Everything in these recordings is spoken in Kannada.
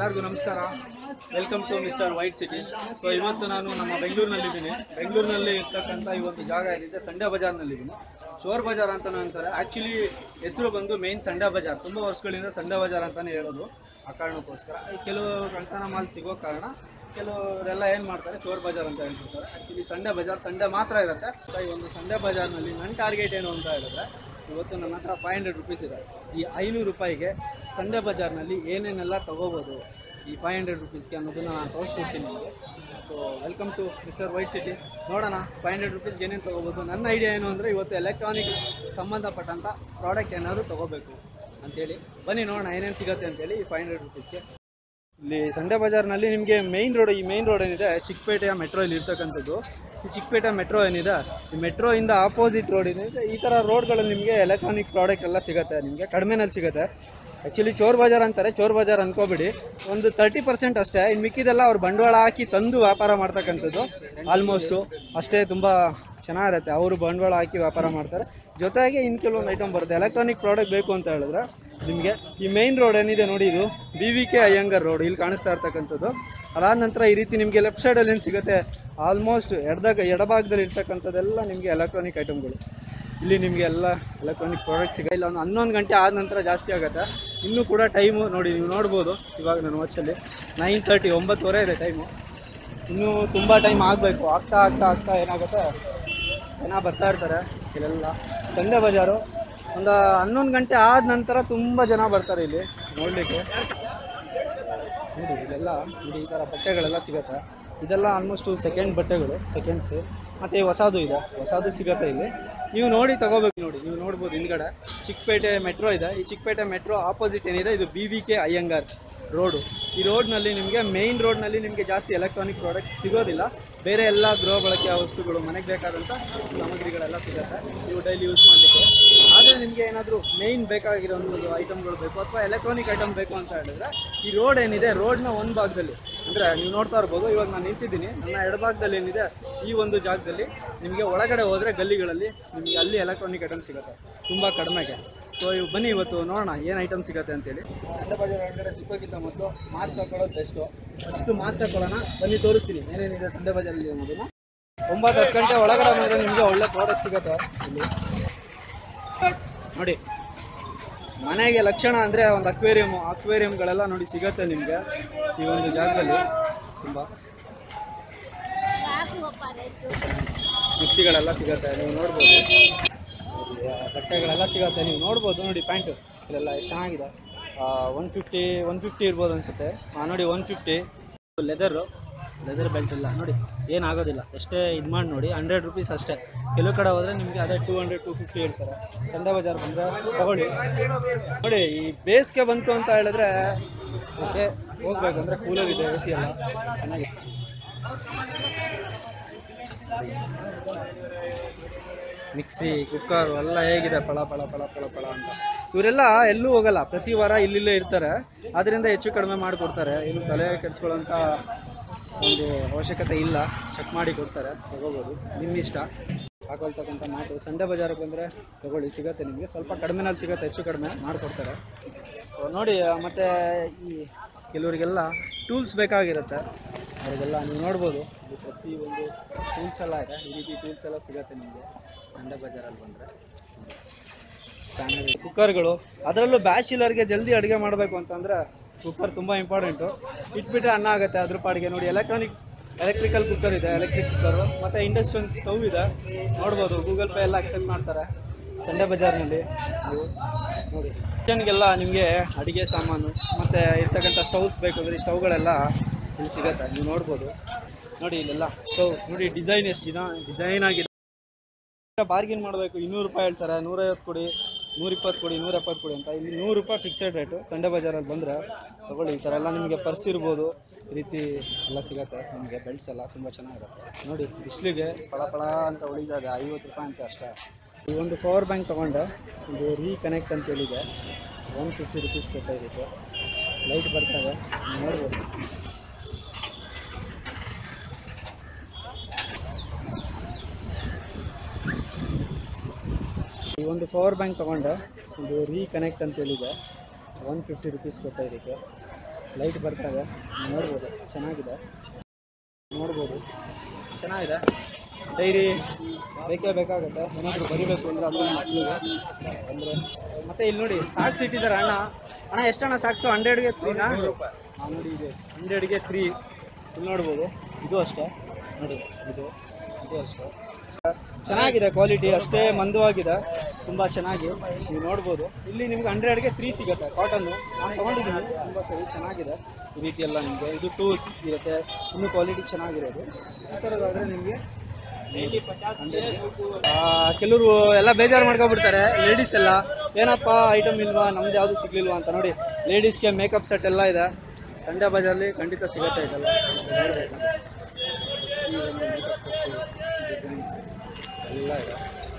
ಎಲ್ಲರಿಗೂ ನಮಸ್ಕಾರ welcome to Mister White City so ಇವತ್ತು ನಾನು ನಮ್ಮ ಬೆಂಗಳೂರಿನಲ್ಲಿದ್ದೀನಿ ಬೆಂಗಳೂರಿನಲ್ಲಿ ಇರ್ತಕ್ಕಂಥ ಈ ಒಂದು ಜಾಗ ಏನಿದೆ ಸಂಡೆ ಬಜಾರ್ನಲ್ಲಿದ್ದೀನಿ ಚೋರ್ ಬಜಾರ್ ಅಂತಲೂ ಅಂತಾರೆ ಆ್ಯಕ್ಚುಲಿ ಹೆಸರು ಬಂದು ಮೇನ್ ಸಂಡೆ ಬಜಾರ್ ತುಂಬ ವರ್ಷಗಳಿಂದ ಸಂಡೆ ಬಜಾರ್ ಅಂತಲೇ ಹೇಳೋದು ಆ ಕಾರಣಕ್ಕೋಸ್ಕರ ಈ ಕೆಲವು ಕಳ್ತನ ಮಾಲ್ ಸಿಗೋ ಕಾರಣ ಕೆಲವರೆಲ್ಲ ಏನು ಮಾಡ್ತಾರೆ ಚೋರ್ ಬಜಾರ್ ಅಂತ ಹೇಳ್ತಿರ್ತಾರೆ ಆ್ಯಕ್ಚುಲಿ ಸಂಡೆ ಬಜಾರ್ ಸಂಡೆ ಮಾತ್ರ ಇರುತ್ತೆ ಈ ಒಂದು ಸಂಡೆ ಬಜಾರ್ನಲ್ಲಿ ನನ್ನ ಟಾರ್ಗೆಟ್ ಏನು ಅಂತ ಹೇಳಿದ್ರೆ ಇವತ್ತು ನನ್ನ ಹತ್ರ ಫೈವ್ ಹಂಡ್ರೆಡ್ ರುಪೀಸ್ ಇದೆ ಈ ಐನೂರು ರೂಪಾಯಿಗೆ ಸಂಡೆ ಬಜಾರ್ನಲ್ಲಿ ಏನೇನೆಲ್ಲ ತೊಗೋಬೋದು ಈ ಫೈವ್ ಹಂಡ್ರೆಡ್ ರುಪೀಸ್ಗೆ ಅನ್ನೋದನ್ನ ನಾನು ತೋರಿಸ್ಕೊಡ್ತೀನಿ ನಿಮಗೆ so welcome to Mister White City ನೋಡೋಣ ಫೈವ್ ಹಂಡ್ರೆಡ್ ರುಪೀಸ್ಗೆ ಏನೇನು ತೊಗೋಬೋದು ನನ್ನ ಐಡಿಯಾ ಏನು ಅಂದರೆ ಇವತ್ತು ಎಲೆಕ್ಟ್ರಾನಿಕ್ ಸಂಬಂಧಪಟ್ಟಂಥ ಪ್ರಾಡಕ್ಟ್ ಏನಾದರೂ ತೊಗೋಬೇಕು ಅಂತೇಳಿ ಬನ್ನಿ ನೋಡೋಣ ಏನೇನು ಸಿಗುತ್ತೆ ಅಂತೇಳಿ ಈ ಫೈವ್ ಹಂಡ್ರೆಡ್ ರುಪೀಸ್ಗೆ ಇಲ್ಲಿ ಸಂಡೆ ಬಜಾರ್ನಲ್ಲಿ ನಿಮಗೆ ಮೈನ್ ರೋಡ್ ಈ ಮೈನ್ ರೋಡ್ ಏನಿದೆ ಚಿಕ್ಕಪೇಟೆಯ ಮೆಟ್ರೋ ಇಲ್ಲಿ ಇರ್ತಕ್ಕಂಥದ್ದು ಈ ಚಿಕ್ಕಪೇಟೆ ಮೆಟ್ರೋ ಏನಿದೆ ಈ ಮೆಟ್ರೋ ಇಂದ ಆಪೋಸಿಟ್ ರೋಡ್ ಏನಿದೆ ಈ ಥರ ರೋಡ್ಗಳಲ್ಲಿ ನಿಮಗೆ ಎಲೆಕ್ಟ್ರಾನಿಕ್ ಪ್ರಾಡಕ್ಟ್ ಎಲ್ಲ ಸಿಗುತ್ತೆ ನಿಮಗೆ ಕಡಿಮೆನಲ್ಲಿ ಸಿಗುತ್ತೆ ಆ್ಯಕ್ಚುಲಿ ಚೋರ್ ಬಜಾರ್ ಅಂತಾರೆ ಚೋರ್ ಬಜಾರ್ ಅನ್ಕೋಬೇಡಿ ಒಂದು ತರ್ಟಿ ಪರ್ಸೆಂಟ್ ಅಷ್ಟೇ ಇನ್ನು ಮಿಕ್ಕಿದೆಲ್ಲ ಅವ್ರು ಬಂಡವಾಳ ಹಾಕಿ ತಂದು ವ್ಯಾಪಾರ ಮಾಡ್ತಕ್ಕಂಥದ್ದು ಆಲ್ಮೋಸ್ಟು ಅಷ್ಟೇ ತುಂಬ ಚೆನ್ನಾಗಿರುತ್ತೆ ಅವರು ಬಂಡವಾಳ ಹಾಕಿ ವ್ಯಾಪಾರ ಮಾಡ್ತಾರೆ ಜೊತೆಗೆ ಇನ್ನು ಕೆಲವೊಂದು ಐಟಮ್ ಬರುತ್ತೆ ಎಲೆಕ್ಟ್ರಾನಿಕ್ ಪ್ರಾಡಕ್ಟ್ ಬೇಕು ಅಂತ ಹೇಳಿದ್ರೆ ನಿಮಗೆ ಈ ಮೈನ್ ರೋಡ್ ಏನಿದೆ ನೋಡಿ ಇದು B V K Iyengar road ಇಲ್ಲಿ ಕಾಣಿಸ್ತಾ ಇರ್ತಕ್ಕಂಥದ್ದು ಅದಾದ ನಂತರ ಈ ರೀತಿ ನಿಮಗೆ ಲೆಫ್ಟ್ ಸೈಡಲ್ಲಿ ಏನು ಸಿಗುತ್ತೆ ಆಲ್ಮೋಸ್ಟ್ ಎಡದಾಗ ಎಡಭಾಗದಲ್ಲಿ ಇರ್ತಕ್ಕಂಥದ್ದೆಲ್ಲ ನಿಮಗೆ ಎಲೆಕ್ಟ್ರಾನಿಕ್ ಐಟಮ್ಗಳು ಇಲ್ಲಿ ನಿಮಗೆ ಎಲ್ಲ ಎಲೆಕ್ಟ್ರಾನಿಕ್ ಪ್ರಾಡಕ್ಟ್ ಸಿಗ ಇಲ್ಲ ಒಂದು ಹನ್ನೊಂದು ಗಂಟೆ ಆದ ನಂತರ ಜಾಸ್ತಿ ಆಗುತ್ತೆ ಇನ್ನೂ ಕೂಡ ಟೈಮು ನೋಡಿ ನೀವು ನೋಡ್ಬೋದು ಇವಾಗ ನನ್ನ ವಾಚಲ್ಲಿ ನೈನ್ ತರ್ಟಿ ಒಂಬತ್ತುವರೆ ಇದೆ ಟೈಮು ಇನ್ನೂ ತುಂಬ ಟೈಮ್ ಆಗಬೇಕು ಆಗ್ತಾ ಆಗ್ತಾ ಆಗ್ತಾ ಏನಾಗುತ್ತೆ ಜನ ಬರ್ತಾ ಇರ್ತಾರೆ ಇಲ್ಲೆಲ್ಲ ಸಂಡೆ ಬಜಾರು ಒಂದು ಹನ್ನೊಂದು ಗಂಟೆ ಆದ ನಂತರ ತುಂಬ ಜನ ಬರ್ತಾರೆ ಇಲ್ಲಿ ನೋಡಲಿಕ್ಕೆ ನೋಡಿ ಇಲ್ಲೆಲ್ಲ ನೋಡಿ ಈ ಥರ ಬಟ್ಟೆಗಳೆಲ್ಲ ಸಿಗುತ್ತೆ ಇದೆಲ್ಲ ಆಲ್ಮೋಸ್ಟು ಸೆಕೆಂಡ್ ಬಟ್ಟೆಗಳು ಸೆಕೆಂಡ್ಸು ಮತ್ತು ಹೊಸದು ಇದೆ ಹೊಸದು ಸಿಗುತ್ತೆ ಇಲ್ಲಿ ನೀವು ನೋಡಿ ತಗೋಬೇಕು ನೋಡಿ ನೀವು ನೋಡ್ಬೋದು ಹಿಂದ್ಗಡೆ ಚಿಕ್ಕಪೇಟೆ ಮೆಟ್ರೋ ಇದೆ ಈ ಚಿಕ್ಕಪೇಟೆ ಮೆಟ್ರೋ ಆಪೋಸಿಟ್ ಏನಿದೆ ಇದು B V K Iyengar road ಈ ರೋಡ್ನಲ್ಲಿ ನಿಮಗೆ ಮೇಯ್ನ್ ರೋಡ್ನಲ್ಲಿ ನಿಮಗೆ ಜಾಸ್ತಿ ಎಲೆಕ್ಟ್ರಾನಿಕ್ ಪ್ರಾಡಕ್ಟ್ ಸಿಗೋದಿಲ್ಲ ಬೇರೆ ಎಲ್ಲ ಗೃಹ ಬಳಕೆಯ ವಸ್ತುಗಳು ಮನೆಗೆ ಬೇಕಾದಂಥ ಸಾಮಗ್ರಿಗಳೆಲ್ಲ ಸಿಗುತ್ತೆ ನೀವು ಡೈಲಿ ಯೂಸ್ ಮಾಡಲಿಕ್ಕೆ ಆದರೆ ನಿಮಗೆ ಏನಾದರೂ ಮೇಯ್ನ್ ಬೇಕಾಗಿರೋ ಒಂದು ಐಟಮ್ಗಳು ಬೇಕು ಅಥವಾ ಎಲೆಕ್ಟ್ರಾನಿಕ್ ಐಟಮ್ ಬೇಕು ಅಂತ ಹೇಳಿದ್ರೆ ಈ ರೋಡ್ ಏನಿದೆ ರೋಡ್ನ ಒಂದು ಭಾಗದಲ್ಲಿ ಅಂದರೆ ನೀವು ನೋಡ್ತಾ ಇರ್ಬೋದು ಇವಾಗ ನಾನು ನಿಂತಿದ್ದೀನಿ ನನ್ನ ಎಡಭಾಗದಲ್ಲಿ ಏನಿದೆ ಈ ಒಂದು ಜಾಗದಲ್ಲಿ ನಿಮಗೆ ಒಳಗಡೆ ಹೋದರೆ ಗಲ್ಲಿಗಳಲ್ಲಿ ನಿಮಗೆ ಅಲ್ಲಿ ಎಲೆಕ್ಟ್ರಾನಿಕ್ ಐಟಮ್ ಸಿಗುತ್ತೆ ತುಂಬ ಕಡಿಮೆಗೆ ಸೊ ಇವು ಬನ್ನಿ ಇವತ್ತು ನೋಡೋಣ ಏನು ಐಟಮ್ ಸಿಗುತ್ತೆ ಅಂತೇಳಿ ಸಂಡೆ ಬಜಾರ್ ಒಳಗಡೆ ಸಿಕ್ಕೋಕ್ಕಿಂತ ಮೊದಲು ಮಾಸ್ಕ್ ಹಾಕೊಳ್ಳೋದು ಬೆಸ್ಟು ಫಸ್ಟು ಮಾಸ್ಕ್ ಹಾಕೊಳ್ಳೋಣ ಬನ್ನಿ ತೋರಿಸ್ತೀನಿ ಏನೇನಿದೆ ಸಂಡೆ ಬಜಾರಲ್ಲಿ ಅನ್ನೋದನ್ನ ಒಂಬತ್ತು ಹತ್ತು ಗಂಟೆ ಒಳಗಡೆ ಬಂದರೆ ನಿಮಗೆ ಒಳ್ಳೆ ಪ್ರಾಡಕ್ಟ್ ಸಿಗುತ್ತೆ ಇಲ್ಲಿ ನೋಡಿ ಮನೆಗೆ ಲಕ್ಷಣ ಅಂದರೆ ಒಂದು ಅಕ್ವೇರಿಯಮ್ ಅಕ್ವೇರಿಯಮ್ಗಳೆಲ್ಲ ನೋಡಿ ಸಿಗತ್ತೆ ನಿಮಗೆ ಈ ಒಂದು ಜಾಗದಲ್ಲಿ ತುಂಬ ಮಿಕ್ಸಿಗಳೆಲ್ಲ ಸಿಗತ್ತೆ ನೀವು ನೋಡ್ಬೋದು ನೋಡಿ, ಆ ಬಟ್ಟೆಗಳೆಲ್ಲ ಸಿಗತ್ತೆ ನೀವು ನೋಡ್ಬೋದು ನೋಡಿ ಪ್ಯಾಂಟು ಇಲ್ಲೆಲ್ಲ ಎಷ್ಟು ಚೆನ್ನಾಗಿದೆ ಒನ್ ಫಿಫ್ಟಿ ಒನ್ ಫಿಫ್ಟಿ ಇರ್ಬೋದು ಅನಿಸುತ್ತೆ ಹಾಂ ನೋಡಿ one fifty leather leather belt ಇಲ್ಲ ನೋಡಿ ಏನಾಗೋದಿಲ್ಲ ಎಷ್ಟೇ ಇದು ಮಾಡಿ ನೋಡಿ ಹಂಡ್ರೆಡ್ ರುಪೀಸ್ ಅಷ್ಟೇ ಕೆಲವು ಕಡೆ ಹೋದರೆ ನಿಮಗೆ ಅದೇ ಟೂ ಹಂಡ್ರೆಡ್ ಟೂ ಫಿಫ್ಟಿ ಹೇಳ್ತಾರೆ ಸಂಡೆ ಬಜಾರ್ ಬಂದರೆ ತಗೊಳ್ಳಿ ನೋಡಿ ಈ ಬೇಸಿಗೆ ಬಂತು ಅಂತ ಹೇಳಿದ್ರೆ ಸೆಕೆ ಹೋಗ್ಬೇಕಂದ್ರೆ ಕೂಲರ್ ಇದೆ ಎ ಸಿ ಎಲ್ಲ ಚೆನ್ನಾಗಿದೆ ಮಿಕ್ಸಿ ಕುಕ್ಕರ್ ಎಲ್ಲ ಹೇಗಿದೆ ಪಳ ಪಳ ಪಳ ಪಳ ಪಳ ಅಂತ ಇವರೆಲ್ಲ ಎಲ್ಲೂ ಹೋಗಲ್ಲ ಪ್ರತಿ ವಾರ ಇಲ್ಲಿಲ್ಲೇ ಇರ್ತಾರೆ ಅದರಿಂದ ಹೆಚ್ಚು ಕಡಿಮೆ ಮಾಡಿಕೊಡ್ತಾರೆ ಏನು ತಲೆ ಕೆಡಿಸ್ಕೊಳ್ಳೋಂಥ ಒಂದು ಅವಶ್ಯಕತೆ ಇಲ್ಲ ಚೆಕ್ ಮಾಡಿ ಕೊಡ್ತಾರೆ ತಗೋಬೋದು ನಿಮ್ಮ ಇಷ್ಟ ಹಾಕೊಳ್ತಕ್ಕಂಥ ಮಾತು ಸಂಡೆ ಬಜಾರಿಗೆ ಬಂದರೆ ತಗೊಳ್ಳಿ ಸಿಗುತ್ತೆ ನಿಮಗೆ ಸ್ವಲ್ಪ ಕಡಿಮೆನಲ್ಲಿ ಸಿಗುತ್ತೆ ಹೆಚ್ಚು ಕಡಿಮೆ ಮಾಡಿಕೊಡ್ತಾರೆ ಸೊ ನೋಡಿ ಮತ್ತು ಈ ಕೆಲವರಿಗೆಲ್ಲ ಟೂಲ್ಸ್ ಬೇಕಾಗಿರುತ್ತೆ ಅವರಿಗೆಲ್ಲ ನೀವು ನೋಡ್ಬೋದು ಇದು ಪ್ರತಿ ಒಂದು ಟೂಲ್ಸ್ ಎಲ್ಲ ಇದೆ ಈ ರೀತಿ ಟೂಲ್ಸ್ ಎಲ್ಲ ಸಿಗುತ್ತೆ ನಿಮಗೆ ಸಂಡೆ ಬಜಾರಲ್ಲಿ ಬಂದರೆ ಸ್ಪ್ಯಾನರ್ ಕುಕ್ಕರ್ಗಳು ಅದರಲ್ಲೂ ಬ್ಯಾಚುಲರ್ಗೆ ಜಲ್ದಿ ಅಡುಗೆ ಮಾಡಬೇಕು ಅಂತಂದರೆ ಕುಕ್ಕರ್ ತುಂಬ ಇಂಪಾರ್ಟೆಂಟು ಇಟ್ಬಿಟ್ರೆ ಅನ್ನ ಆಗುತ್ತೆ ಅದ್ರ ಪಾಡಿಗೆ ನೋಡಿ ಎಲೆಕ್ಟ್ರಾನಿಕ್ ಎಲೆಕ್ಟ್ರಿಕಲ್ ಕುಕ್ಕರ್ ಇದೆ ಎಲೆಕ್ಟ್ರಿಕ್ ಕುಕ್ಕರು ಮತ್ತು ಇಂಡಕ್ಷನ್ ಸ್ಟವ್ ಇದೆ ನೋಡ್ಬೋದು ಗೂಗಲ್ ಪೇ ಎಲ್ಲ ಅಕ್ಸೆಪ್ಟ್ ಮಾಡ್ತಾರೆ ಸಂಡೆ ಬಜಾರ್ನಲ್ಲಿ ನೀವು ನೋಡಿ ಕಿಚನ್ಗೆಲ್ಲ ನಿಮಗೆ ಅಡುಗೆ ಸಾಮಾನು ಮತ್ತು ಇರ್ತಕ್ಕಂಥ ಸ್ಟವ್ಸ್ ಬೇಕು ಅಂದರೆ ಈ ಸ್ಟವ್ಗಳೆಲ್ಲ ಇಲ್ಲಿ ಸಿಗುತ್ತೆ ನೀವು ನೋಡ್ಬೋದು ನೋಡಿ ಇಲ್ಲೆಲ್ಲ ಸ್ಟವ್ ನೋಡಿ ಡಿಸೈನ್ ಎಷ್ಟು ದಿನ ಡಿಸೈನ್ ಆಗಿದೆ ಬಾರ್ಗಿನ್ ಮಾಡಬೇಕು ಇನ್ನೂರು ರೂಪಾಯಿ ಹೇಳ್ತಾರೆ ನೂರೈವತ್ತು ಕೊಡಿ ನೂರಿಪ್ಪತ್ತು ಕೊಡಿ ನೂರ ಎಪ್ಪತ್ತು ಕೊಡಿ ಅಂತ ಇಲ್ಲಿ ನೂರು ರೂಪಾಯಿ ಫಿಕ್ಸೆಡ್ ರೇಟು ಸಂಡೆ ಬಜಾರಲ್ಲಿ ಬಂದರೆ ತಗೊಳ್ಳಿ ಈ ಥರ ಎಲ್ಲ ನಿಮಗೆ ಪರ್ಸ್ ಇರ್ಬೋದು ಈ ರೀತಿ ಎಲ್ಲ ಸಿಗುತ್ತೆ ನಿಮಗೆ ಬೆಲ್ಟ್ಸ್ ಎಲ್ಲ ತುಂಬ ಚೆನ್ನಾಗಿರುತ್ತೆ ನೋಡಿ ಬಿಸಿಲಿಗೆ ಪಳ ಪಳ ಅಂತ ಉಳಿದಾಗ ಐವತ್ತು ರೂಪಾಯಿ ಅಂತ ಅಷ್ಟೇ ಈ ಒಂದು ಪವರ್ ಬ್ಯಾಂಕ್ ತೊಗೊಂಡೆ ಇದು ರೀಕನೆಕ್ಟ್ ಅಂತ ಹೇಳಿದೆ ಒನ್ ಫಿಫ್ಟಿ ರುಪೀಸ್ ಕೊಡ್ತಾ ಇದಕ್ಕೆ ಲೈಟ್ ಬರ್ತವೆ ನೋಡ್ಬೋದು ಈ ಒಂದು ಪವರ್ ಬ್ಯಾಂಕ್ ತೊಗೊಂಡೆ ಇದು ರೀಕನೆಕ್ಟ್ ಅಂತ ಹೇಳಿದೆ ಒನ್ ಫಿಫ್ಟಿ ರುಪೀಸ್ ಕೊಡ್ತಾ ಇದಕ್ಕೆ ಲೈಟ್ ಬರ್ತಾ ಇದೆ ನೋಡ್ಬೋದು ಚೆನ್ನಾಗಿದೆ ನೋಡ್ಬೋದು ಚೆನ್ನಾಗಿದೆ ಡೈರಿ ಬೇಕೇ ಬೇಕಾಗುತ್ತೆ ಏನಾದರೂ ಬರಿಬೇಕು ಅಂದರೆ ಅದು ಮಕ್ಕಳಿಗೆ ಅಂದರೆ ಮತ್ತೆ ಇಲ್ಲಿ ನೋಡಿ ಸಾಕ್ಸ್ ಇಟ್ಟಿದ್ದಾರೆ ಅಣ್ಣ ಅಣ್ಣ ಎಷ್ಟಣ್ಣ ಸಾಕ್ಸು ಹಂಡ್ರೆಡ್ಗೆ ತ್ರೀನಾ ಹಾಂ ನೋಡಿ ಇದೆ ಹಂಡ್ರೆಡ್ಗೆ ತ್ರೀ ಇಲ್ಲಿ ನೋಡ್ಬೋದು ಇದು ಅಷ್ಟೇ ನೋಡಿ ಇದು ಇದು ಅಷ್ಟೇ ಚೆನ್ನಾಗಿದೆ ಕ್ವಾಲಿಟಿ ಅಷ್ಟೇ ಮಂದವಾಗಿದೆ ತುಂಬ ಚೆನ್ನಾಗಿ ನೀವು ನೋಡ್ಬೋದು ಇಲ್ಲಿ ನಿಮ್ಗೆ ಹಂಡ್ರೆಡ್ಗೆ ತ್ರೀ ಸಿಗುತ್ತೆ ಕಾಟನ್ನು ನಾನು ತೊಗೊಂಡಿದ್ದೀನಿ ತುಂಬ ಸರಿ ಚೆನ್ನಾಗಿದೆ ಈ ರೀತಿ ಎಲ್ಲ ನಿಮಗೆ ಇದು ಟೂ ಇರುತ್ತೆ ಇನ್ನೂ ಕ್ವಾಲಿಟಿ ಚೆನ್ನಾಗಿರೋದು ಈ ಥರದಾದರೆ ನಿಮಗೆ ಕೆಲವರು ಎಲ್ಲ ಬೇಜಾರು ಮಾಡ್ಕೊಬಿಡ್ತಾರೆ ಲೇಡೀಸ್ ಎಲ್ಲ ಏನಪ್ಪ ಐಟಮ್ ಇಲ್ವಾ ನಮ್ದು ಯಾವುದು ಸಿಗ್ಲಿಲ್ವಾ ಅಂತ ನೋಡಿ ಲೇಡೀಸ್ಗೆ ಮೇಕಪ್ ಸೆಟ್ ಎಲ್ಲ ಇದೆ ಸಂಡೆ ಬಜಾರ್ಲಿ ಖಂಡಿತ ಸಿಗುತ್ತೆ ಇದೆಲ್ಲ ನೋಡ್ಬೇಕು. ಈ ಒಂದು makeup set, designs ಎಲ್ಲ ಇದೆ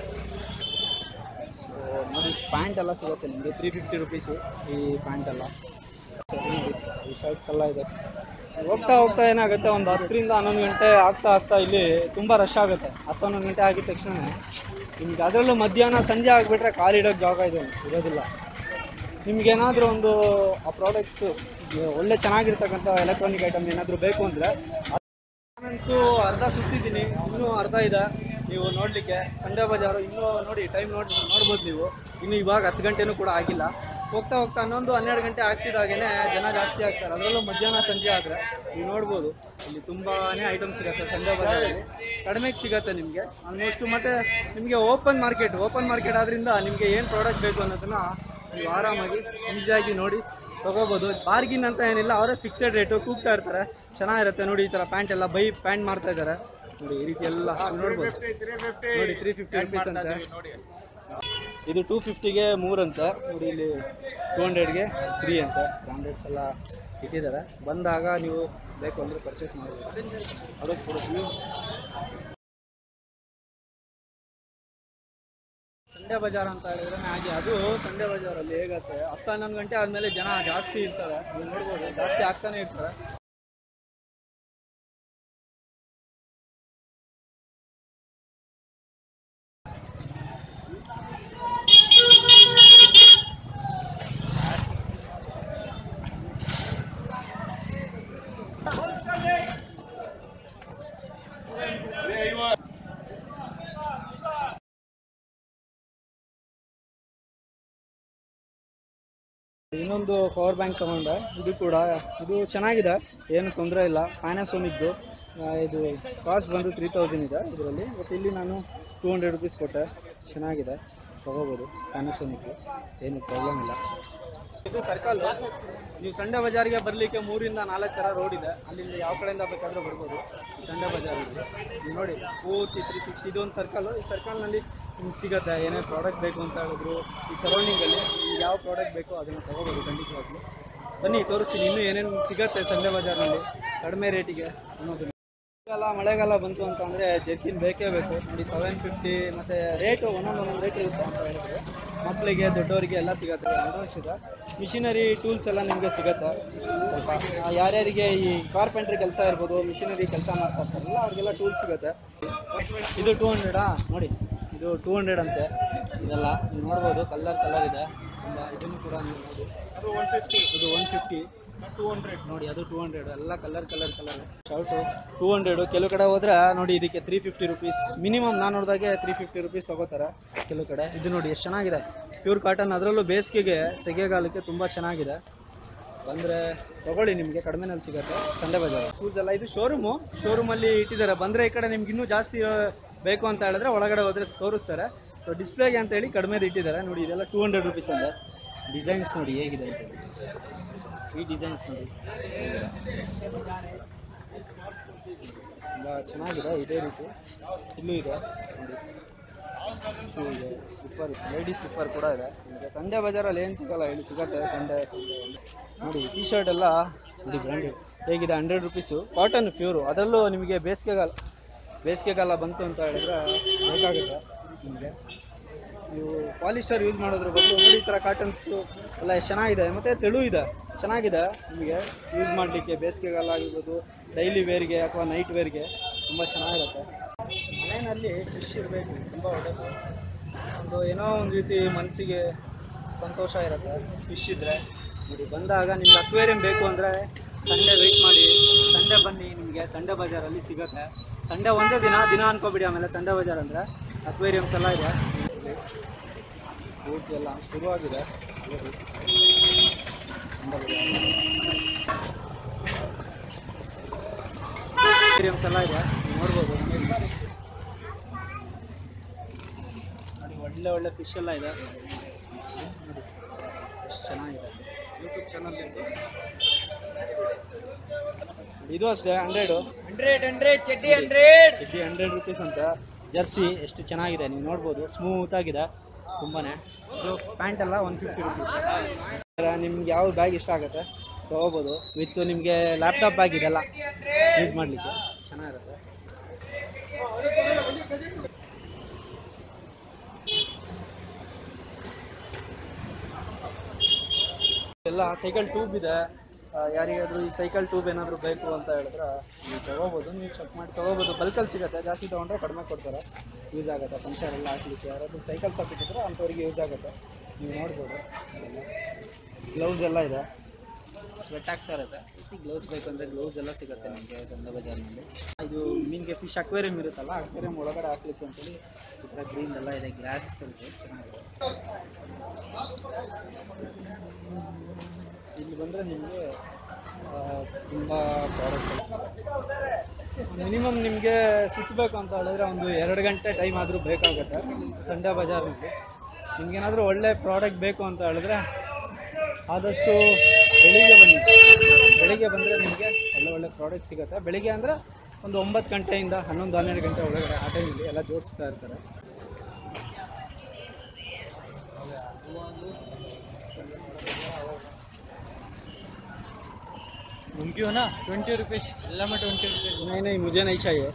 ಸೊ ನೋಡಿ ಪ್ಯಾಂಟ್ ಎಲ್ಲ ಸಿಗುತ್ತೆ ನಿಮಗೆ ತ್ರೀ ಫಿಫ್ಟಿ ರುಪೀಸು ಈ ಪ್ಯಾಂಟ್ ಎಲ್ಲ ನೋಡಿ, ಈ ಶರ್ಟ್ಸ್ ಎಲ್ಲ ಇದೆ ಹೋಗ್ತಾ ಹೋಗ್ತಾ ಏನಾಗುತ್ತೆ ಒಂದು ಹತ್ತರಿಂದ ಹನ್ನೊಂದು ಗಂಟೆ ಆಗ್ತಾ ಆಗ್ತಾ ಇಲ್ಲಿ ತುಂಬ ರಶ್ ಆಗುತ್ತೆ ಹತ್ತು ಹನ್ನೊಂದು ಗಂಟೆ ಆಗಿದ ತಕ್ಷಣ ನಿಮ್ಗೆ ಅದರಲ್ಲೂ ಮಧ್ಯಾಹ್ನ ಸಂಜೆ ಆಗಿಬಿಟ್ರೆ ಕಾಲಿಡೋಕ್ಕೆ ಜಾಗ ಇದೆ ಇರೋದಿಲ್ಲ ನಿಮ್ಗೇನಾದರೂ ಒಂದು ಆ ಪ್ರಾಡಕ್ಟ್ಸು ಒಳ್ಳೆ ಚೆನ್ನಾಗಿರ್ತಕ್ಕಂಥ ಎಲೆಕ್ಟ್ರಾನಿಕ್ ಐಟಮ್ ಏನಾದರೂ ಬೇಕು ಅಂದರೆ ನಾನಂತೂ ಅರ್ಧ ಸುತ್ತಿದ್ದೀನಿ ಇನ್ನೂ ಅರ್ಧ ಇದೆ ನೀವು ನೋಡಲಿಕ್ಕೆ ಸಂಡೆ ಬಜಾರು ಇನ್ನೂ ನೋಡಿ ಟೈಮ್ ನೋಡಿ ನೋಡ್ಬೋದು ನೀವು ಇನ್ನು ಇವಾಗ ಹತ್ತು ಗಂಟೆನೂ ಕೂಡ ಆಗಿಲ್ಲ ಹೋಗ್ತಾ ಹೋಗ್ತಾ ಹನ್ನೊಂದು ಹನ್ನೆರಡು ಗಂಟೆ ಆಗ್ತಿದ್ದಾಗೇನೆ ಜನ ಜಾಸ್ತಿ ಆಗ್ತಾರೆ ಅದರಲ್ಲೂ ಮಧ್ಯಾಹ್ನ ಸಂಜೆ ಆದರೆ ನೀವು ನೋಡ್ಬೋದು ಇಲ್ಲಿ ತುಂಬಾ ಐಟಮ್ ಸಿಗುತ್ತೆ ಸಂಡೆ ಬಜಾರಲ್ಲಿ ಕಡಿಮೆಗೆ ಸಿಗುತ್ತೆ ನಿಮಗೆ ಆಲ್ಮೋಸ್ಟು ಮತ್ತು ನಿಮಗೆ ಓಪನ್ ಮಾರ್ಕೆಟ್ ಓಪನ್ ಮಾರ್ಕೆಟ್ ಆದ್ರಿಂದ ನಿಮಗೆ ಏನು ಪ್ರಾಡಕ್ಟ್ ಬೇಕು ಅನ್ನೋದನ್ನ ನೀವು ಆರಾಮಾಗಿ ಈಸಿಯಾಗಿ ನೋಡಿ ತಗೋಬೋದು ಬಾರ್ಗಿನ್ ಅಂತ ಏನಿಲ್ಲ ಅವರೇ ಫಿಕ್ಸೆಡ್ ರೇಟು ಕೂಗ್ತಾ ಇರ್ತಾರೆ ಚೆನ್ನಾಗಿರುತ್ತೆ ನೋಡಿ ಈ ಥರ ಪ್ಯಾಂಟ್ ಎಲ್ಲ ಬೈ ಪ್ಯಾಂಟ್ ಮಾಡ್ತಾ ಇದ್ದಾರೆ ನೋಡಿ ಈ ರೀತಿ ಎಲ್ಲ ನೋಡ್ಬೋದು ನೋಡಿ ತ್ರೀ ಫಿಫ್ಟಿ ರುಪೀಸ್ ಅಂತ ಇದು ಟೂ ಫಿಫ್ಟಿಗೆ ಮೂರು ಅಂತ ನೋಡಿ ಇಲ್ಲಿ ಟೂ ಹಂಡ್ರೆಡ್ಗೆ ತ್ರೀ ಅಂತ ಬ್ರಾಂಡೆಡ್ಸ್ ಎಲ್ಲ ಇಟ್ಟಿದ್ದಾರೆ ಬಂದಾಗ ನೀವು ಬೇಕು ಅಂದರೆ ಪರ್ಚೇಸ್ ಮಾಡ್ಬೋದು ಸಂಡೆ ಬಜಾರ್ ಅಂತ ಹೇಳಿದ್ರೆ ಹಾಗೆ ಅದು ಸಂಡೆ ಬಜಾರಲ್ಲಿ ಹೇಗತ್ತೆ ಹತ್ತು ಹನ್ನೊಂದು ಗಂಟೆ ಆದಮೇಲೆ ಜನ ಜಾಸ್ತಿ ಇರ್ತಾರೆ ನೀವು ನೋಡ್ಬೋದು ಜಾಸ್ತಿ ಆಗ್ತಾನೆ ಇರ್ತಾರೆ ಇನ್ನೊಂದು ಪವರ್ ಬ್ಯಾಂಕ್ ತಗೊಂಡೆ ಇದು ಕೂಡ ಇದು ಚೆನ್ನಾಗಿದೆ ಏನು ತೊಂದರೆ ಇಲ್ಲ ಪ್ಯಾನಾಸೋನಿಕ್ದು ಆ, ಇದು ಕಾಸ್ಟ್ ಬಂದು ತ್ರೀ ತೌಸಂಡ್ ಇದೆ ಇದರಲ್ಲಿ ಬಟ್ ಇಲ್ಲಿ ನಾನು ಟೂ ಹಂಡ್ರೆಡ್ ರುಪೀಸ್ ಕೊಟ್ಟೆ ಚೆನ್ನಾಗಿದೆ ತೊಗೋಬೋದು ಪ್ಯಾನಾಸೋನಿಕ್ ಏನು ಪ್ರಾಬ್ಲಮ್ ಇಲ್ಲ ಇದು ಸರ್ಕಲ್ ನೀವು ಸಂಡೆ ಬಜಾರಿಗೆ ಬರಲಿಕ್ಕೆ ಮೂರಿಂದ ನಾಲ್ಕು ಥರ ರೋಡ್ ಇದೆ ಅಲ್ಲಿಂದ ಯಾವ ಕಡೆಯಿಂದ ಬೇಕಾದರೂ ಬರ್ಬೋದು ಈ ಸಂಡೆ ಬಜಾರಿಗೆ ನೀವು ನೋಡಿ ಪೂರ್ತಿ ತ್ರೀ ಸಿಕ್ಸ್ಟಿ ಇದೊಂದು ಸರ್ಕಲ್ ಈ ಸರ್ಕಲ್ನಲ್ಲಿ ನಿಮ್ಗೆ ಸಿಗುತ್ತೆ ಏನೇ ಪ್ರಾಡಕ್ಟ್ ಬೇಕು ಅಂತ ಹೇಳಿದ್ರು ಈ ಸರೌಂಡಿಂಗಲ್ಲಿ ನಿಮ್ಗೆ ಯಾವ ಪ್ರಾಡಕ್ಟ್ ಬೇಕೋ ಅದನ್ನು ತೊಗೋಬೋದು ಖಂಡಿತವಾಗ್ಲೂ ಬನ್ನಿ ತೋರಿಸ್ತೀನಿ ಇನ್ನೂ ಏನೇನು ಸಿಗುತ್ತೆ ಸಂಡೆ ಬಜಾರ್ನಲ್ಲಿ ಕಡಿಮೆ ರೇಟಿಗೆ ಅನ್ನೋದು ಮಳೆಗಾಲ ಮಳೆಗಾಲ ಬಂತು ಅಂತ ಅಂದರೆ ಜರ್ಕಿನ್ ಬೇಕೇ ಬೇಕು ನೋಡಿ ಸೆವೆನ್ ಫಿಫ್ಟಿ ಮತ್ತು ರೇಟು ಒಂದೊಂದು ಒಂದೊಂದು ರೇಟ್ ಇರುತ್ತೆ ಅಂತ ಹೇಳಿದ್ರೆ ಮಕ್ಕಳಿಗೆ ದೊಡ್ಡವರಿಗೆ ಎಲ್ಲ ಸಿಗುತ್ತೆ ಆಲ್ಮೋಸ್ಟ್ ಇದೆ ಮಿಷಿನರಿ ಟೂಲ್ಸ್ ಎಲ್ಲ ನಿಮಗೆ ಸಿಗುತ್ತೆ ಸ್ವಲ್ಪ ಆ, ಯಾರ್ಯಾರಿಗೆ ಈ ಕಾರ್ಪೆಂಟ್ರಿ ಕೆಲಸ ಇರ್ಬೋದು ಮಿಷಿನರಿ ಕೆಲಸ ಮಾಡ್ತಾ ಇರ್ತಾರಲ್ಲ ಅವ್ರಿಗೆಲ್ಲ ಟೂಲ್ ಸಿಗುತ್ತೆ ಇದು ಟೂ ಹಂಡ್ರೆಡಾ ನೋಡಿ ಇದು ಟೂ ಹಂಡ್ರೆಡ್ ಅಂತೆ ಇದೆಲ್ಲ ನೀವು ನೋಡ್ಬೋದು ಕಲರ್ ಕಲರ್ ಇದೆ ತುಂಬ ಇದನ್ನು ಕೂಡ ನೀವು ನೋಡಿ ಅದು ಒನ್ ಫಿಫ್ಟಿ ಇದು ಒನ್ ಫಿಫ್ಟಿ ಟೂ ಹಂಡ್ರೆಡ್ ನೋಡಿ ಅದು ಟೂ ಹಂಡ್ರೆಡ್ ಎಲ್ಲ colour colour colour shirt two hundred ಕೆಲವು ಕಡೆ ಹೋದ್ರೆ ನೋಡಿ ಇದಕ್ಕೆ ತ್ರೀ ಫಿಫ್ಟಿ ರುಪೀಸ್ ಮಿನಿಮಮ್ ನಾನು ನೋಡಿದಾಗೆ ತ್ರೀ ಫಿಫ್ಟಿ ರುಪೀಸ್ ತೊಗೋತಾರೆ ಕೆಲವು ಕಡೆ ಇದು ನೋಡಿ ಎಷ್ಟು ಚೆನ್ನಾಗಿದೆ ಪ್ಯೂರ್ ಕಾಟನ್ ಅದರಲ್ಲೂ ಬೇಸಿಗೆಗೆ ಸೆಗೆಗಾಲಕ್ಕೆ ತುಂಬ ಚೆನ್ನಾಗಿದೆ ಬಂದರೆ ತಗೊಳ್ಳಿ ನಿಮಗೆ ಕಡಿಮೆನಲ್ಲಿ ಸಿಗುತ್ತೆ ಸಂಡೆ ಬಜಾರ್ ಶೂಸ್ ಎಲ್ಲ ಇದು ಶೋರೂಮು ಶೋರೂಮಲ್ಲಿ ಇಟ್ಟಿದ್ದಾರೆ ಬಂದರೆ ಈ ಕಡೆ ನಿಮ್ಗೆ ಇನ್ನೂ ಜಾಸ್ತಿ ಆ, ಬೇಕು ಅಂತ ಹೇಳಿದ್ರೆ ಒಳಗಡೆ ಹೋದರೆ ತೋರಿಸ್ತಾರೆ ಸೊ ಡಿಸ್ಪ್ಲೇಗೆ ಅಂತ ಹೇಳಿ ಕಡಿಮೆದು ಇಟ್ಟಿದ್ದಾರೆ ನೋಡಿ ಇದೆಲ್ಲ ಟೂ ಹಂಡ್ರೆಡ್ ರುಪೀಸ್ ಅಂದೆ ಡಿಸೈನ್ಸ್ ನೋಡಿ ಹೇಗಿದೆ ಅಂತ ಹೇಳಿ. ಈ ಡಿಸೈನ್ಸ್ ನೋಡಿ ತುಂಬ ಚೆನ್ನಾಗಿದೆ ಇದೇ ರೀತಿ ಇಲ್ಲೂ ಇದೆ ನೋಡಿ ಶೂ ಇದೆ ಸ್ಲಿಪ್ಪರ್ ಇದೆ ಲೇಡೀಸ್ ಸ್ಲಿಪ್ಪರ್ ಕೂಡ ಇದೆ ನಿಮಗೆ ಸಂಡೇ ಬಜಾರಲ್ಲಿ ಏನು ಸಿಗಲ್ಲ ಹೇಳಿ ಸಿಗತ್ತೆ ಸಂಡೇ ಸಂಡೇ ನೋಡಿ ಟಿ ಶರ್ಟ್ ಎಲ್ಲ ನೋಡಿ ಬ್ರ್ಯಾಂಡೆಡ್ ಹೇಗಿದೆ ಹಂಡ್ರೆಡ್ ರುಪೀಸು ಕಾಟನ್ ಪ್ಯೂರು ಅದರಲ್ಲೂ ನಿಮಗೆ ಬೇಸಿಗೆಗಾಲ ಬೇಸಿಗೆಗಾಲ ಬಂತು ಅಂತ ಹೇಳಿದ್ರೆ ಬೇಕಾಗುತ್ತೆ ನಿಮಗೆ ನೀವು ಪಾಲಿಸ್ಟರ್ ಯೂಸ್ ಮಾಡೋದ್ರ ಬದಲು ನೋಡಿ ಈ ಥರ ಕಾಟನ್ಸು ಎಲ್ಲ ಎಷ್ಟು ಚೆನ್ನಾಗಿದೆ ಮತ್ತು ತೆಳು ಇದೆ ಚೆನ್ನಾಗಿದೆ ನಿಮಗೆ ಯೂಸ್ ಮಾಡಲಿಕ್ಕೆ ಬೇಸಿಗೆಗಾಲ ಆಗಿರ್ಬೋದು ಡೈಲಿ ವೇರ್ಗೆ ಅಥವಾ ನೈಟ್ ವೇರ್ಗೆ ತುಂಬ ಚೆನ್ನಾಗಿರುತ್ತೆ ಮನೆಯಲ್ಲಿ ಫಿಶ್ ಇರಬೇಕು ತುಂಬ ಒಳ್ಳೆಯದು ಒಂದು ಏನೋ ಒಂದು ರೀತಿ ಮನಸ್ಸಿಗೆ ಸಂತೋಷ ಇರುತ್ತೆ ಫಿಶ್ ಇದ್ದರೆ ನೋಡಿ ಬಂದಾಗ ನಿಮ್ಗೆ ಅಕ್ವೇರಿಯಂ ಬೇಕು ಅಂದರೆ ಸಂಡೇ ವೆಯ್ಟ್ ಮಾಡಿ ಸಂಡೇ ಬನ್ನಿ ನಿಮಗೆ ಸಂಡೇ ಬಜಾರಲ್ಲಿ ಸಿಗುತ್ತೆ ಸಂಡೇ ಒಂದೇ ದಿನ ದಿನ ಅನ್ಕೋಬಿಡಿ ಆಮೇಲೆ ಸಂಡೇ ಬಜಾರ್ ಅಂದರೆ ಅಕ್ವೇರಿಯಮ್ಸ್ ಎಲ್ಲ ಇದೆ ಪೂರ್ತಿ ಎಲ್ಲ ಶುರುವಾಗಿದೆ ನೋಡಿ. ಅಕ್ವೇರಿಯಮ್ಸ್ ಎಲ್ಲ ಇದೆ ನೀವು ನೋಡ್ಬೋದು ನೋಡಿ ಒಳ್ಳೆ ಒಳ್ಳೆ ಫಿಶ್ ಎಲ್ಲ ಇದೆ ನೋಡಿ ಎಷ್ಟು ಚೆನ್ನಾಗಿದೆ ಯೂಟ್ಯೂಬ್ ಚಾನಲ್ ಇದು ಅಷ್ಟೇ ಹಂಡ್ರೆಡು ಹಂಡ್ರೆಡ್ ಹಂಡ್ರೆಡ್ ಚಡ್ಡಿ ಹಂಡ್ರೆಡ್ ಚಡ್ಡಿ ಹಂಡ್ರೆಡ್ ರುಪೀಸ್ ಅಂತ ಜರ್ಸಿ ಎಷ್ಟು ಚೆನ್ನಾಗಿದೆ ನೀವು ನೋಡ್ಬೋದು ಸ್ಮೂತ್ ಆಗಿದೆ ತುಂಬಾ ಇದು ಪ್ಯಾಂಟ್ ಎಲ್ಲ ಒನ್ ಫಿಫ್ಟಿ ರುಪೀಸ್ ನಿಮ್ಗೆ ಯಾವ ಬ್ಯಾಗ್ ಇಷ್ಟ ಆಗುತ್ತೆ ತೊಗೋಬೋದು ವಿತ್ ನಿಮಗೆ ಲ್ಯಾಪ್ಟಾಪ್ ಬ್ಯಾಗ್ ಇದೆಲ್ಲ ಯೂಸ್ ಮಾಡಲಿಕ್ಕೆ ಚೆನ್ನಾಗಿರುತ್ತೆ ಎಲ್ಲ ಸೈಕಲ್ ಟ್ಯೂಬ್ ಇದೆ ಆ, ಯಾರಿಗಾದ್ರೂ ಈ ಸೈಕಲ್ ಟ್ಯೂಬ್ ಏನಾದರೂ ಬೇಕು ಅಂತ ಹೇಳಿದ್ರೆ ನೀವು ತೊಗೋಬೋದು ನೀವು ಚೆಕ್ ಮಾಡಿ ತೊಗೋಬೋದು ಬಲ್ಕಲ್ಲಿ ಸಿಗುತ್ತೆ ಜಾಸ್ತಿ ತೊಗೊಂಡ್ರೆ ಕಡಿಮೆ ಕೊಡ್ತಾರೆ ಯೂಸ್ ಆಗುತ್ತೆ ಪಂಚರ್ ಎಲ್ಲ ಹಾಕ್ಲಿಕ್ಕೆ ಯಾರಾದರೂ ಸೈಕಲ್ ಸಾಕಿಟ್ಟಿದ್ರೆ ಅಂಥವ್ರಿಗೆ ಯೂಸ್ ಆಗುತ್ತೆ ನೀವು ನೋಡ್ಬೋದು ಗ್ಲೌಸ್ ಎಲ್ಲ ಇದೆ ಸ್ವೆಟ್ ಆಗ್ತಾ ಇರುತ್ತೆ ಗ್ಲೌಸ್ ಬೇಕಂದ್ರೆ ಗ್ಲೌಸ್ ಎಲ್ಲ ಸಿಗುತ್ತೆ ನಿಮಗೆ ಚಂದ ಬಜಾರ್ನಲ್ಲಿ ಇದು ಮೀನಿಗೆ ಫಿಶ್ ಅಕ್ವೇರಿಯಂ ಇರುತ್ತಲ್ಲ ಅಕ್ವೇರಿಯಂ ಒಳಗಡೆ ಹಾಕ್ಲಿಕ್ಕೆ ಅಂತೇಳಿ ಈ ಥರ ಗ್ರೀನ್ ಎಲ್ಲ ಇದೆ ಗ್ಲಾಸ್ ಥರದ್ದು ಚೆನ್ನಾಗಿದೆ ಇಲ್ಲಿ ಬಂದರೆ ನಿಮಗೆ ತುಂಬ ಪ್ರಾಡಕ್ಟ್ ಮಿನಿಮಮ್ ನಿಮಗೆ ಸುತ್ತಬೇಕು ಅಂತ ಹೇಳಿದ್ರೆ ಒಂದು ಎರಡು ಗಂಟೆ ಟೈಮ್ ಆದರೂ ಬೇಕಾಗುತ್ತೆ ಸಂಡೇ ಬಜಾರ್ನಲ್ಲಿ ನಿಮ್ಗೇನಾದರೂ ಒಳ್ಳೆ ಪ್ರಾಡಕ್ಟ್ ಬೇಕು ಅಂತ ಹೇಳಿದ್ರೆ ಆದಷ್ಟು ಬೆಳಿಗ್ಗೆ ಬನ್ನಿ ಬೆಳಿಗ್ಗೆ ಬಂದರೆ ನಿಮಗೆ ಒಳ್ಳೆ ಒಳ್ಳೆ ಪ್ರಾಡಕ್ಟ್ ಸಿಗುತ್ತೆ ಬೆಳಿಗ್ಗೆ ಅಂದರೆ ಒಂದು ಒಂಬತ್ತು ಗಂಟೆಯಿಂದ ಹನ್ನೊಂದು ಹನ್ನೆರಡು ಗಂಟೆ ಒಳಗಡೆ ಆ ಟೈಮಲ್ಲಿ ಎಲ್ಲ ಜೋಡಿಸ್ತಾ ಇರ್ತಾರೆ मुमकी हो ना ट्वेंटी रुपीज़ अल्लाह में ट्वेंटी रुपीज़ नहीं नहीं मुझे नहीं चाहिए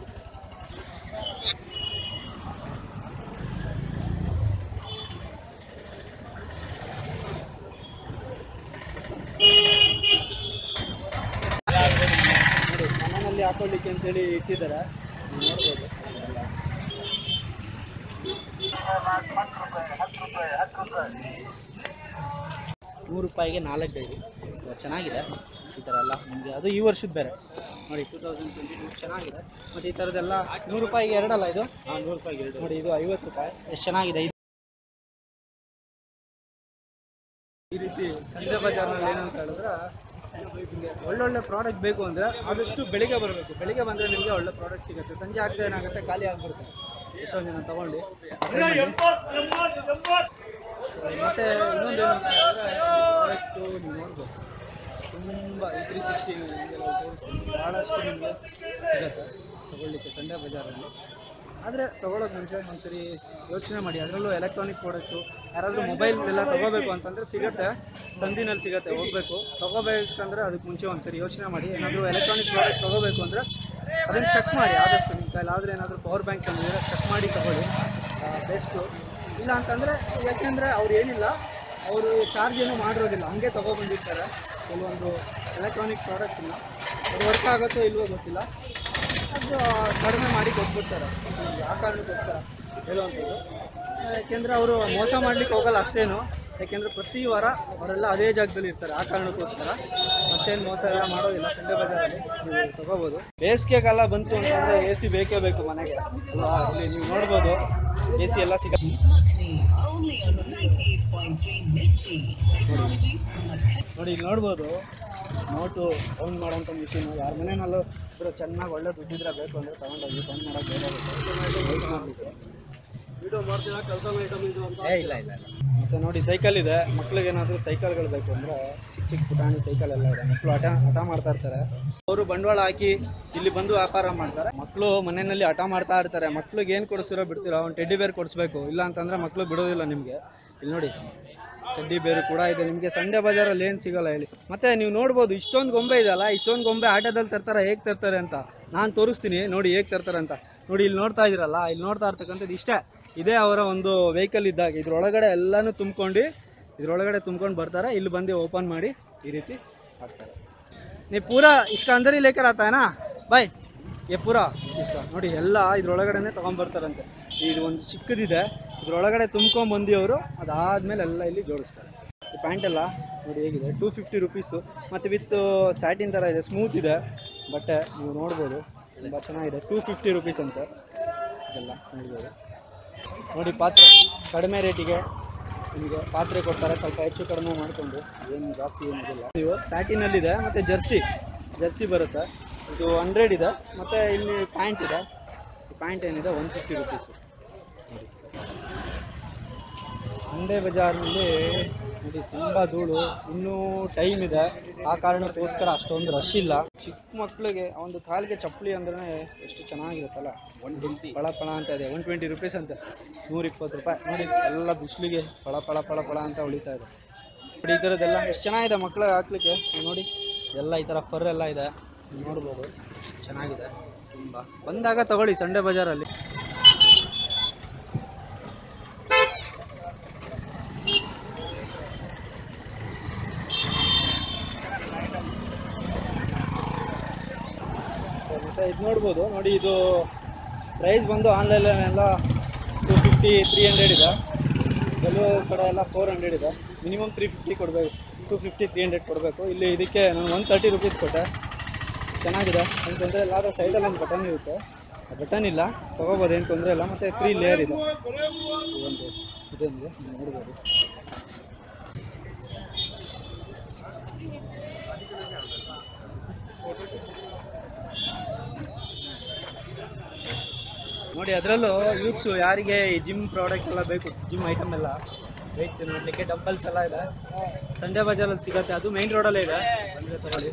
ನೋಡಿ ಮನೆಯಲ್ಲಿ ಹಾಕೊಳ್ಳಿಕ್ಕೆ ಅಂತೇಳಿ ಇಟ್ಟಿದ್ದಾರೆ ನೀವು ನೋಡ್ಬೋದು ಅದೆಲ್ಲ. ನೂರು ರೂಪಾಯಿಗೆ ನಾಲ್ಕು ಡೈರಿ ಸೊ ಚೆನ್ನಾಗಿದೆ ಈ ಥರ ಎಲ್ಲ ನಿಮಗೆ ಅದು ಈ ವರ್ಷದ ಬೇರೆ ನೋಡಿ ಟೂ ತೌಸಂಡ್ ಟ್ವೆಂಟಿ ಟೂ ಚೆನ್ನಾಗಿದೆ ಮತ್ತು ಈ ಥರದ್ದೆಲ್ಲ ನೂರು ರೂಪಾಯಿಗೆ ಎರಡಲ್ಲ ಇದು ಹಾಂ ನೂರು ರೂಪಾಯಿಗೆ ಎರಡು ನೋಡಿ ಇದು ಐವತ್ತು ರೂಪಾಯಿ ಎಷ್ಟು ಚೆನ್ನಾಗಿದೆ ಇದು ಈ ರೀತಿ ಸಂಜೆ ಬಜಾರ್ನಲ್ಲಿ ಏನಂತ ಹೇಳಿದ್ರೆ ನಿಮಗೆ ಒಳ್ಳೊಳ್ಳೆ ಪ್ರಾಡಕ್ಟ್ ಬೇಕು ಅಂದರೆ ಆದಷ್ಟು ಬೆಳಿಗ್ಗೆ ಬರಬೇಕು ಬೆಳಿಗ್ಗೆ ಬಂದರೆ ನಿಮಗೆ ಒಳ್ಳೆ ಪ್ರಾಡಕ್ಟ್ ಸಿಗುತ್ತೆ ಸಂಜೆ ಆಗ್ತಾ ಏನಾಗುತ್ತೆ ಖಾಲಿ ಆಗಿಬಿಡುತ್ತೆ ಎಷ್ಟೊಂದು ಜನ ತೊಗೊಂಡು ಮತ್ತು ಇನ್ನೊಂದು ಏನಂತ ಹೇಳಿದ್ರೆ ಪ್ರಾಡಕ್ಟು ನೀವು ನೋಡ್ಬೋದು ತುಂಬ ಈ ತ್ರೀ ಸಿಕ್ಸ್ಟಿ ಭಾಳಷ್ಟು ನಿಮಗೆ ಸಿಗುತ್ತೆ ತೊಗೊಳ್ಳಿಕ್ಕೆ ಸಂಡೇ ಬಜಾರಲ್ಲಿ ಆದರೆ ತೊಗೊಳೋದು ಮುಂಚೆ ಒಂದ್ಸರಿ ಯೋಚನೆ ಮಾಡಿ ಅದರಲ್ಲೂ ಎಲೆಕ್ಟ್ರಾನಿಕ್ ಪ್ರಾಡಕ್ಟು ಯಾರಾದರೂ ಮೊಬೈಲ್ ಎಲ್ಲ ತೊಗೋಬೇಕು ಅಂತಂದರೆ ಸಿಗುತ್ತೆ ಸಂದಿನಲ್ಲಿ ಸಿಗುತ್ತೆ ಹೋಗಬೇಕು ತೊಗೋಬೇಕಂದ್ರೆ ಅದಕ್ಕೆ ಮುಂಚೆ ಒಂದ್ಸರಿ ಯೋಚನೆ ಮಾಡಿ ಏನಾದರೂ ಎಲೆಕ್ಟ್ರಾನಿಕ್ ಪ್ರಾಡಕ್ಟ್ ತೊಗೋಬೇಕು ಅಂದರೆ ಅದನ್ನು ಚೆಕ್ ಮಾಡಿ ಆದಷ್ಟು ನಿಮ್ಮ ಕೈಲಿ ಆದರೆ ಏನಾದರೂ ಪವರ್ ಬ್ಯಾಂಕ್ ತಂದಿದ್ರೆ ಚೆಕ್ ಮಾಡಿ ತಗೊಳ್ಳಿ ಬೆಸ್ಟು ಇಲ್ಲ ಅಂತಂದರೆ ಯಾಕೆಂದರೆ ಅವ್ರು ಏನಿಲ್ಲ ಅವರು ಚಾರ್ಜ್ ಏನೂ ಮಾಡಿರೋದಿಲ್ಲ ಹಂಗೆ ತೊಗೊಬಂದಿರ್ತಾರೆ ಕೆಲವೊಂದು ಎಲೆಕ್ಟ್ರಾನಿಕ್ ಪ್ರಾಡಕ್ಟನ್ನ ಅದು ವರ್ಕ್ ಆಗುತ್ತೋ ಇಲ್ವೋ ಗೊತ್ತಿಲ್ಲ ಅದು ಕಡಿಮೆ ಮಾಡಿ ಕೊಟ್ಬಿಡ್ತಾರೆ ಆ ಕಾರಣಕ್ಕೋಸ್ಕರ ಹೇಳುವಂಥದ್ದು ಯಾಕೆಂದರೆ ಅವರು ಮೋಸ ಮಾಡ್ಲಿಕ್ಕೆ ಹೋಗಲ್ಲ ಅಷ್ಟೇನು ಯಾಕೆಂದರೆ ಪ್ರತಿ ವಾರ ಅವರೆಲ್ಲ ಅದೇ ಜಾಗದಲ್ಲಿ ಇರ್ತಾರೆ ಆ ಕಾರಣಕ್ಕೋಸ್ಕರ ಅಷ್ಟೇನು ಮೋಸ ಎಲ್ಲ ಮಾಡೋದಿಲ್ಲ ಸಂಡೆ ಬಜಾರಲ್ಲಿ ನೀವು ತಗೋಬೋದು ಬೇಸಿಗೆ ಕಾಲ ಬಂತು ಅಂತಂದರೆ ಎ ಸಿ ಬೇಕೇ ಬೇಕು ಮನೆಗೆ ಅಲ್ವಾ ಇಲ್ಲಿ ನೀವು ನೋಡ್ಬೋದು ಎ ಸಿ ಎಲ್ಲ ಸಿಗುತ್ತೆ ನೋಡಿ ಇಲ್ಲಿ ನೋಡ್ಬೋದು ನೋಟು ಕೌಂಟ್ ಮಾಡೋಂಥ ಮಿಷಿನು ಯಾರ ಮನೆಯಲ್ಲೂ ಇಬ್ಬರು ಚೆನ್ನಾಗಿ ಒಳ್ಳೆ ದುಡ್ಡಿದ್ರೆ ಬೇಕು ಅಂದರೆ ತೊಗೊಂಡೋಗಿ ಕೌಂಟ್ ಮಾಡೋಕ್ಕೆ ಬೇಕಾಗುತ್ತೆ ಮಾಡಲಿಕ್ಕೆ ವಿಡಿಯೋ ಮಾಡ್ತೀರಾ ಕೆಲಸ ಐಟಮ್ ಇದು ಅಂತ ಏ ಇಲ್ಲ ಇಲ್ಲ ಇಲ್ಲ ಮತ್ತು ನೋಡಿ ಸೈಕಲ್ ಇದೆ ಮಕ್ಳಿಗೆ ಏನಾದರೂ ಸೈಕಲ್ಗಳು ಬೇಕು ಅಂದರೆ ಚಿಕ್ಕ ಚಿಕ್ಕ ಪುಟಾಣಿ ಸೈಕಲ್ ಎಲ್ಲ ಇದೆ ಮಕ್ಕಳು ಹಠ ಹಠ ಮಾಡ್ತಾ ಇರ್ತಾರೆ ಅವರು ಬಂಡವಾಳ ಹಾಕಿ ಇಲ್ಲಿ ಬಂದು ವ್ಯಾಪಾರ ಮಾಡ್ತಾರೆ ಮಕ್ಕಳು ಮನೆಯಲ್ಲಿ ಹಠ ಮಾಡ್ತಾ ಇರ್ತಾರೆ ಮಕ್ಳಿಗೆ ಏನು ಕೊಡಿಸಿರೋ ಬಿಡ್ತೀರೋ ಒಂದು ಟೆಡ್ಡಿ ಬೇರ್ ಕೊಡಿಸ್ಬೇಕು ಇಲ್ಲ ಅಂತಂದರೆ ಮಕ್ಕಳು ಬಿಡೋದಿಲ್ಲ ನಿಮಗೆ ಇಲ್ಲಿ ನೋಡಿ ಟೆಡ್ಡಿ ಬೇರು ಕೂಡ ಇದೆ ನಿಮಗೆ ಸಂಡೆ ಬಜಾರಲ್ಲಿ ಏನು ಸಿಗಲ್ಲ ಹೇಳಿ ಮತ್ತೆ ನೀವು ನೋಡ್ಬೋದು ಇಷ್ಟೊಂದು ಗೊಂಬೆ ಇದೆಯಲ್ಲ ಇಷ್ಟೊಂದು ಗೊಂಬೆ ಆಟೋದಲ್ಲಿ ತರ್ತಾರೆ ಹೇಗೆ ತರ್ತಾರೆ ಅಂತ ನಾನು ತೋರಿಸ್ತೀನಿ ನೋಡಿ ಹೇಗೆ ತರ್ತಾರೆ ಅಂತ ನೋಡಿ ಇಲ್ಲಿ ನೋಡ್ತಾ ಇದ್ದೀರಲ್ಲ ಇಲ್ಲಿ ನೋಡ್ತಾ ಇರ್ತಕ್ಕಂಥದ್ದು ಇಷ್ಟೇ ಇದೇ ಅವರ ಒಂದು ವೆಹಿಕಲ್ ಇದ್ದಾಗ ಇದ್ರೊಳಗಡೆ ಎಲ್ಲನೂ ತುಂಬ್ಕೊಂಡು ಇದ್ರೊಳಗಡೆ ತುಂಬ್ಕೊಂಡು ಬರ್ತಾರೆ ಇಲ್ಲಿ ಬಂದು ಓಪನ್ ಮಾಡಿ ಈ ರೀತಿ ಹಾಕ್ತಾರೆ ನೀವು ಪೂರಾ ಇಸ್ಕ ಅಂದರ್ ही लेकर आता है ना ಬಾಯ್ ಏ ಪೂರಾ ಇಸ್ಕ ನೋಡಿ ಎಲ್ಲ ಇದ್ರೊಳಗಡೆನೆ ತೊಗೊಂಬರ್ತಾರಂತೆ ಇದು ಒಂದು ಚಿಕ್ಕದಿದೆ ಇದ್ರೊಳಗಡೆ ತುಂಬ್ಕೊಂಬಂದು ಅವರು ಅದಾದಮೇಲೆ ಎಲ್ಲ ಇಲ್ಲಿ ಜೋಡಿಸ್ತಾರೆ ಈ ಪ್ಯಾಂಟ್ ಎಲ್ಲ ನೋಡಿ ಹೇಗಿದೆ ಟೂ ಫಿಫ್ಟಿ ರುಪೀಸು ಮತ್ತು ವಿತ್ ಸ್ಯಾಟಿನ್ ಥರ ಇದೆ ಸ್ಮೂತ್ ಇದೆ ಬಟ್ಟೆ ನೀವು ನೋಡ್ಬೋದು ತುಂಬ ಚೆನ್ನಾಗಿದೆ ಟೂ ಫಿಫ್ಟಿ ರುಪೀಸ್ ಅಂತ ಇದೆಲ್ಲ ನೋಡ್ಬೋದು ನೋಡಿ ಪಾತ್ರೆ ಕಡಿಮೆ ರೇಟಿಗೆ ನಿಮಗೆ ಪಾತ್ರೆ ಕೊಡ್ತಾರೆ ಸ್ವಲ್ಪ ಹೆಚ್ಚು ಕಡಿಮೆ ಮಾಡಿಕೊಂಡು ಏನು ಜಾಸ್ತಿ ಏನಿಲ್ಲ ನೀವು ಸ್ಯಾಟಿನಲ್ಲಿದೆ ಮತ್ತು ಜರ್ಸಿ ಜರ್ಸಿ ಬರುತ್ತೆ ಇದು ಹಂಡ್ರೆಡ್ ಇದೆ ಮತ್ತು ಇಲ್ಲಿ ಪ್ಯಾಂಟ್ ಇದೆ ಪ್ಯಾಂಟ್ ಏನಿದೆ ಒನ್ ಫಿಫ್ಟಿ ರುಪೀಸು ಸಂಡೇ ಬಜಾರ್ನಲ್ಲಿ ನೋಡಿ ತುಂಬ ಧೂಳು ಇನ್ನೂ ಟೈಮ್ ಇದೆ ಆ ಕಾರಣಕ್ಕೋಸ್ಕರ ಅಷ್ಟೊಂದು ರಶ್ ಇಲ್ಲ ಚಿಕ್ಕ ಮಕ್ಕಳಿಗೆ ಒಂದು ಕಾಲಿಗೆ ಚಪ್ಪಲಿ ಅಂದ್ರೆ ಎಷ್ಟು ಚೆನ್ನಾಗಿರುತ್ತಲ್ಲ ಒನ್ ಟ್ವೆಂಟಿ ಪಳ ಪಳ ಅಂತ ಇದೆ ಒನ್ ಟ್ವೆಂಟಿ ರುಪೀಸ್ ಅಂತ ನೂರಿಪ್ಪತ್ತು ರೂಪಾಯಿ ನೋಡಿ ಎಲ್ಲ ಬಿಸಿಲಿಗೆ ಪಳ ಪಳ ಪಳ ಪಳ ಅಂತ ಉಳಿತಾ ಇದೆ ನೋಡಿ ಈ ಥರದ್ದೆಲ್ಲ ಎಷ್ಟು ಚೆನ್ನಾಗಿದೆ ಮಕ್ಳಿಗೆ ಹಾಕ್ಲಿಕ್ಕೆ ನೀವು ನೋಡಿ ಎಲ್ಲ ಈ ಥರ ಫರ್ ಎಲ್ಲ ಇದೆ ನೀವು ನೋಡ್ಬೋದು ಚೆನ್ನಾಗಿದೆ ತುಂಬ ಬಂದಾಗ ತಗೊಳ್ಳಿ ಸಂಡೇ ಬಜಾರಲ್ಲಿ ಮತ್ತು ಇದು ನೋಡ್ಬೋದು ನೋಡಿ ಇದು ಪ್ರೈಸ್ ಬಂದು ಆನ್ಲೈನಲ್ಲೆಲ್ಲ ಟೂ ಫಿಫ್ಟಿ ತ್ರೀ ಹಂಡ್ರೆಡ್ ಇದೆ ಕೆಲವು ಕಡೆ ಎಲ್ಲ ಫೋರ್ ಹಂಡ್ರೆಡ್ ಇದೆ ಮಿನಿಮಮ್ ತ್ರೀ ಫಿಫ್ಟಿ ಕೊಡಬೇಕು ಟೂ ಫಿಫ್ಟಿ ತ್ರೀ ಹಂಡ್ರೆಡ್ ಕೊಡಬೇಕು ಇಲ್ಲಿ ಇದಕ್ಕೆ ನಾನು ಒನ್ ತರ್ಟಿ ರುಪೀಸ್ ಕೊಟ್ಟೆ ಚೆನ್ನಾಗಿದೆ ಏನು ತೊಂದರೆ ಇಲ್ಲ ಆದರೆ ಸೈಡಲ್ಲಿ ಒಂದು ಬಟನ್ ಇರುತ್ತೆ ಆ ಬಟನ್ ಇಲ್ಲ ತೊಗೋಬೋದು ಏನು ತೊಂದರೆ ಇಲ್ಲ ಮತ್ತು ತ್ರೀ ಲೇಯರ್ ಇದೆ ಇದೊಂದು ಇದೊಂದು ನೀವು ನೋಡ್ಬೋದು ನೋಡಿ ಅದರಲ್ಲೂ ಯೂತ್ಸು ಯಾರಿಗೆ ಈ ಜಿಮ್ ಪ್ರಾಡಕ್ಟ್ ಎಲ್ಲ ಬೇಕು ಜಿಮ್ ಐಟಮ್ ಎಲ್ಲ ಬೇಕು ನೋಡಲಿಕ್ಕೆ ಡಂಬಲ್ಸ್ ಎಲ್ಲ ಇದೆ ಸಂಡೇ ಬಜಾರಲ್ಲಿ ಸಿಗುತ್ತೆ ಅದು ಮೈನ್ ರೋಡಲ್ಲೇ ಇದೆ ಅಂದರೆ ತಗೊಳ್ಳಿ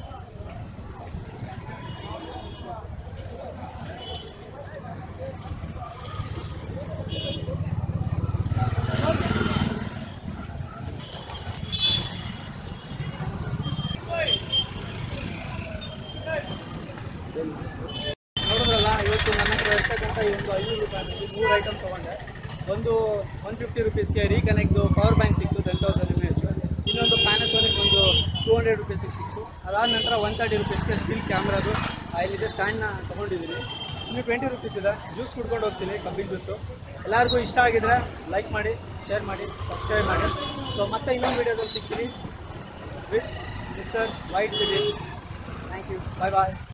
ನೋಡಿದ್ರಲ್ಲ ಇವತ್ತು ನನ್ನ ಹತ್ರ ಇರ್ತಕ್ಕಂಥ ಈ ಒಂದು ಐನೂರು ರೂಪಾಯಿನಲ್ಲಿ ಮೂರು ಐಟಮ್ ತೊಗೊಂಡೆ ಒಂದು ಒನ್ ಫಿಫ್ಟಿ ರುಪೀಸ್ಗೆ ರೀಕನೆಕ್ಟ್ದು ಪವರ್ ಬ್ಯಾಂಕ್ ಸಿಕ್ತು ಟೆನ್ ತೌಸಂಡ್ ಎಮ್ ಎಚ್ ಇನ್ನೊಂದು ಪ್ಯಾನಸೋನಿಕ್ ಒಂದು ಟೂ ಹಂಡ್ರೆಡ್ ರುಪೀಸಿಗೆ ಸಿಕ್ತು ಅದಾದ ನಂತರ ಒನ್ ತರ್ಟಿ ರುಪೀಸ್ಗೆ ಸ್ಟಿಲ್ ಕ್ಯಾಮ್ರಾದು ಇಲ್ಲಿದೆ ಸ್ಟ್ಯಾಂಡ್ನ ತೊಗೊಂಡಿದ್ದೀನಿ ಇನ್ನು ಟ್ವೆಂಟಿ ರುಪೀಸ್ ಇದೆ ಜ್ಯೂಸ್ ಕುಡ್ಕೊಂಡು ಹೋಗ್ತೀನಿ ಕಬ್ಬಿನ ಜ್ಯೂಸು ಎಲ್ಲರಿಗೂ ಇಷ್ಟ ಆಗಿದ್ರೆ ಲೈಕ್ ಮಾಡಿ ಶೇರ್ ಮಾಡಿ ಸಬ್ಸ್ಕ್ರೈಬ್ ಮಾಡಿ ಸೊ ಮತ್ತೆ ಇನ್ನೊಂದು ವೀಡಿಯೋದಲ್ಲಿ ಸಿಗ್ತೀನಿ with Mister White City thank you bye bye